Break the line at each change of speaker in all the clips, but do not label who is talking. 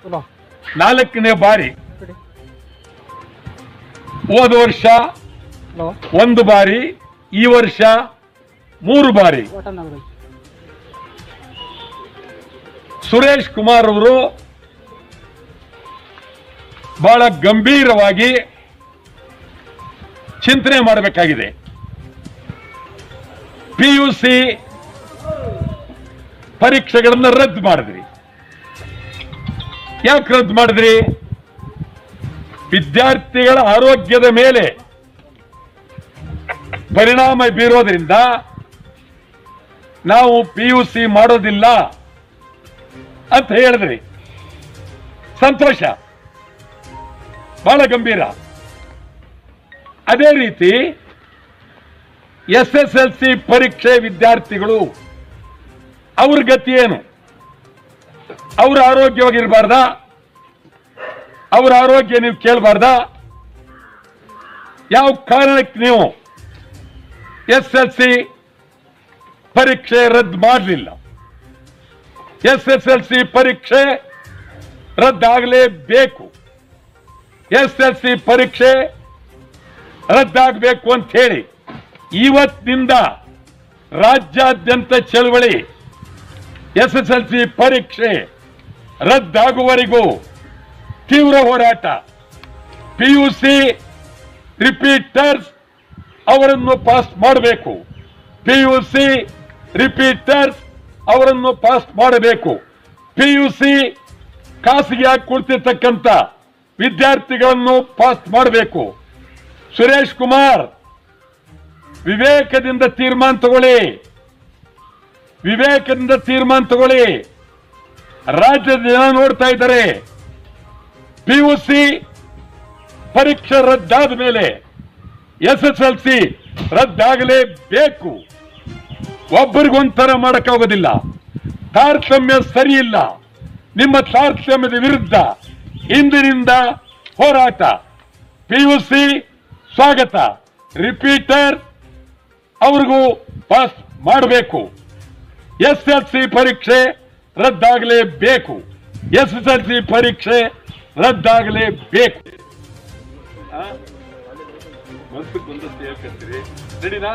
Hello
ನಾಲ್ಕನೇ ಬಾರಿ
ಬಿಡಿ
ಹೋದ ವರ್ಷ
ಹಲೋ
ಒಂದು ಬಾರಿ ಈ ವರ್ಷ ಮೂರು ಬಾರಿ
ಓಟನ್ ಅವರು
ಸುರೇಶ್ ಕುಮಾರ್ ಅವರು ಬಹಳ ಗಂಭೀರವಾಗಿ ಚಿಂತನೆ ಮಾಡಬೇಕಾಗಿದೆ ಪಿ ಯು ಸಿ ಪರೀಕ್ಷೆಗಳನ್ನು ರದ್ದು ಮಾಡಿದ್ರಿ ಯಾಕೆ ರದ್ದು ಮಾಡಿದ್ರಿ ವಿದ್ಯಾರ್ಥಿಗಳ ಆರೋಗ್ಯದ ಮೇಲೆ ಪರಿಣಾಮ ಬೀರೋದ್ರಿಂದ ನಾವು ಪಿ ಯು ಸಿ ಮಾಡೋದಿಲ್ಲ ಅಂತ ಹೇಳಿದ್ರಿ ಸಂತೋಷ ಬಹಳ ಗಂಭೀರ ಅದೇ ರೀತಿ ಎಸ್ ಎಸ್ ಎಲ್ ಸಿ ಪರೀಕ್ಷೆ ವಿದ್ಯಾರ್ಥಿಗಳು ಅವ್ರ ಗತಿ ಏನು ಅವ್ರ ಆರೋಗ್ಯವಾಗಿರ್ಬಾರ್ದಾ ಅವ್ರ ಆರೋಗ್ಯ ನೀವು ಕೇಳಬಾರ್ದಾ ಯಾವ ಕಾರಣಕ್ಕೆ ನೀವು ಎಸ್ ಎಲ್ ಸಿ ಪರೀಕ್ಷೆ ರದ್ದು ಮಾಡಲಿಲ್ಲ ಎಸ್ ಎಸ್ ಎಲ್ ಸಿ ಪರೀಕ್ಷೆ ರದ್ದಾಗಲೇಬೇಕು ಎಸ್ ಎಲ್ ಸಿ ಪರೀಕ್ಷೆ ರದ್ದಾಗಬೇಕು ಅಂತ ಹೇಳಿ ಇವತ್ತಿನಿಂದ ರಾಜ್ಯಾದ್ಯಂತ ಚಳವಳಿ ಎಸ್ ಎಸ್ ಎಲ್ ಸಿ ಪರೀಕ್ಷೆ ರದ್ದಾಗುವವರೆಗೂ ತೀವ್ರ ಹೋರಾಟ ಪಿ ಯು ಸಿ ರಿಪೀಟರ್ಸ್ ಅವರನ್ನು ಪಾಸ್ ಮಾಡಬೇಕು ಪಿ ಯು ಸಿ ರಿಪೀಟರ್ಸ್ ಅವರನ್ನು ಪಾಸ್ ಮಾಡಬೇಕು ಪಿ ಯು ಸಿ ಖಾಸಗಿಯಾಗಿ ಕುಳಿತಿರ್ತಕ್ಕಂಥ ವಿದ್ಯಾರ್ಥಿಗಳನ್ನು ಪಾಸ್ ಮಾಡಬೇಕು ಸುರೇಶ್ ಕುಮಾರ್ ವಿವೇಕದಿಂದ ತೀರ್ಮಾನ ತಗೊಳ್ಳಿ ವಿವೇಕದಿಂದ ತೀರ್ಮಾನ ತಗೊಳ್ಳಿ ರಾಜ್ಯದ ಜನ ನೋಡ್ತಾ ಇದ್ದಾರೆ ಪಿ ಯು ಸಿ ಪರೀಕ್ಷೆ ರದ್ದಾದ ಮೇಲೆ ಎಸ್ ಎಸ್ ಎಲ್ ಸಿ ರದ್ದಾಗಲೇಬೇಕು ಒಬ್ಬರಿಗೊಂಥರ ಮಾಡಕ್ಕಾಗೋದಿಲ್ಲ ತಾರತಮ್ಯ ಸರಿ ಇಲ್ಲ ನಿಮ್ಮ ತಾರತಮ್ಯದ ವಿರುದ್ಧ ಇಂದಿನಿಂದ ಹೋರಾಟ ಪಿ ಯು ಸಿ ಸ್ವಾಗತ ರಿಪೀಟರ್ ಅವ್ರಿಗೂ ಪಾಸ್ ಮಾಡಬೇಕು ಎಸ್ ಎಲ್ ಸಿ ಪರೀಕ್ಷೆ ರದ್ದಾಗಲೇಬೇಕು ಎಸ್ ಎಸ್ ಎಲ್ ಸಿ ಪರೀಕ್ಷೆ ರದ್ದಾಗಲೇಬೇಕು ರೆಡಿನಾ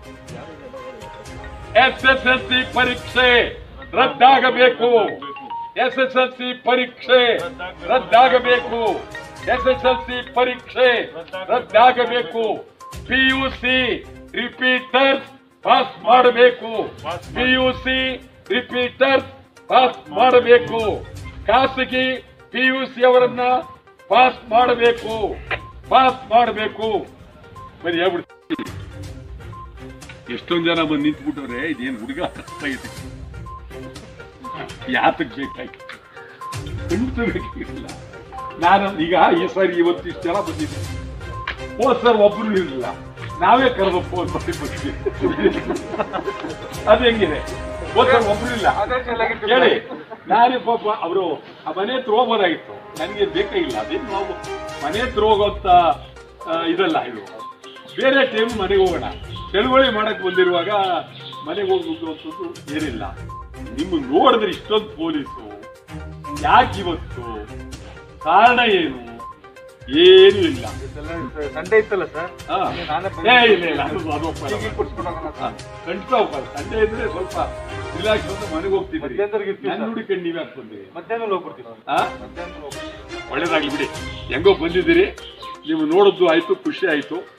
ಎಸ್ ಎಸ್ ಎಲ್ ಸಿ ಪರೀಕ್ಷೆ ರದ್ದಾಗಬೇಕು ಎಸ್ ಎಸ್ ಎಲ್ ಸಿ ಪರೀಕ್ಷೆ ರದ್ದಾಗಬೇಕು ಎಸ್ ಎಸ್ ಎಲ್ ಸಿ ಪರೀಕ್ಷೆ ರದ್ದಾಗಬೇಕು P U C repeaters pass ಮಾಡಬೇಕು P U C repeaters pass ಮಾಡಬೇಕು ಖಾಸಗಿ ಪಿ ಯು ಸಿ ಅವರನ್ನ ಪಾಸ್ ಮಾಡಬೇಕು ಪಾಸ್ ಮಾಡಬೇಕು ಬರೀ ಹೇಳ್ಬಿಡ್ತೀನಿ ಎಷ್ಟೊಂದ್ ಜನ ಬಂದು ನಿಂತ್ಬಿಟ್ಟವ್ರೆ ಇದೇನು ಹುಡುಗ ಆಗೈತೆ ಯಾತಕ್ ಬೇಕಾಯ್ತು ಖಂಡಿತ ಬೇಕಾಗಿಲ್ಲ ನಾನು ಈಗ ಈ ಸಾರಿ ಇವತ್ತು ಇಷ್ಟು ಜನ ಬಂದಿದ್ದೆ ಹೋದ್ ಸರ್ ಒಬ್ರು ಇರಲಿಲ್ಲ ನಾವೇ ಕರೆದು ಫೋನ್ ಮಾಡಿ ಬಂದ್ವಿ ಅದು ಹೆಂಗಿದೆ ಹೋದ್ ಸರ್ ಒಬ್ರು ಇಲ್ಲ ಹೇಳಿ ನಾನೇ ಪಾಪ ಅವರು ಆ ಮನೆ ಹತ್ರ ಹೋಗ್ಬೋದಾಗಿತ್ತು ನನಗೆ ಬೇಕಾಗಿಲ್ಲ ಅದೇನು ನಾವು ಮನೆ ಹತ್ರ ಹೋಗೋಂತ ಆ, ಇದಲ್ಲ ಇದು ಬೇರೆ ಟೈಮ್ ಮನೆಗೆ ಹೋಗೋಣ ಚಳುವಳಿ ಮಾಡಕ್ ಬಂದಿರುವಾಗ ಮನೆಗೆ ಹೋಗ್ಬೇಕು ಅಂತದ್ದು ಏನಿಲ್ಲ ನಿಮ್ಮ ನೋಡಿದ್ರೆ ಇಷ್ಟೊಂದು ಪೊಲೀಸು ಯಾಕೆ ಇವತ್ತು ಕಾರಣ ಏನು ಏನು ಇಲ್ಲ
ಸಂಡೆ ಇತ್ತಲ್ಲ ಸರ್
ಹಾ.
ನಾನೇ
ಏ, ಇಲ್ಲ ಇಲ್ಲ ಅದು ಅದು ಒಪ್ಪಲ್ಲ. ಹಾ, ಖಂಡಿತ ಒಪ್ಪಲ್ಲ ಸಂಡೆ ಇದ್ರೆ ಸ್ವಲ್ಪ ರಿಲ್ಯಾಕ್ಸ್ ಅಂತ ಮನೆಗೆ ಹೋಗ್ತಿದ್ರಿ
ಮಧ್ಯಾಹ್ನದವರೆಗೆ ಇರ್ತೀವಿ
ನನ್ನ
ಸರ್.
ಹುಡುಕೊಂಡು ನೀವೇ ಯಾಕೆ ಬಂದಿರಿ
ಮಧ್ಯಾಹ್ನ ಹೋಗ್ಬಿಡ್ತೀವಿ ಸರ್
ಆ?
ಮಧ್ಯಾಹ್ನ ಹೋಗ್ಬಿಡ್ತೀವಿ
ಒಳ್ಳೇದಾಗ್ಲಿ ಬಿಡಿ ಹೆಂಗೋ ಬಂದಿದ್ದೀರಿ ನೀವು ನೋಡಿದ್ದು ಆಯ್ತು ಖುಷಿ ಆಯ್ತು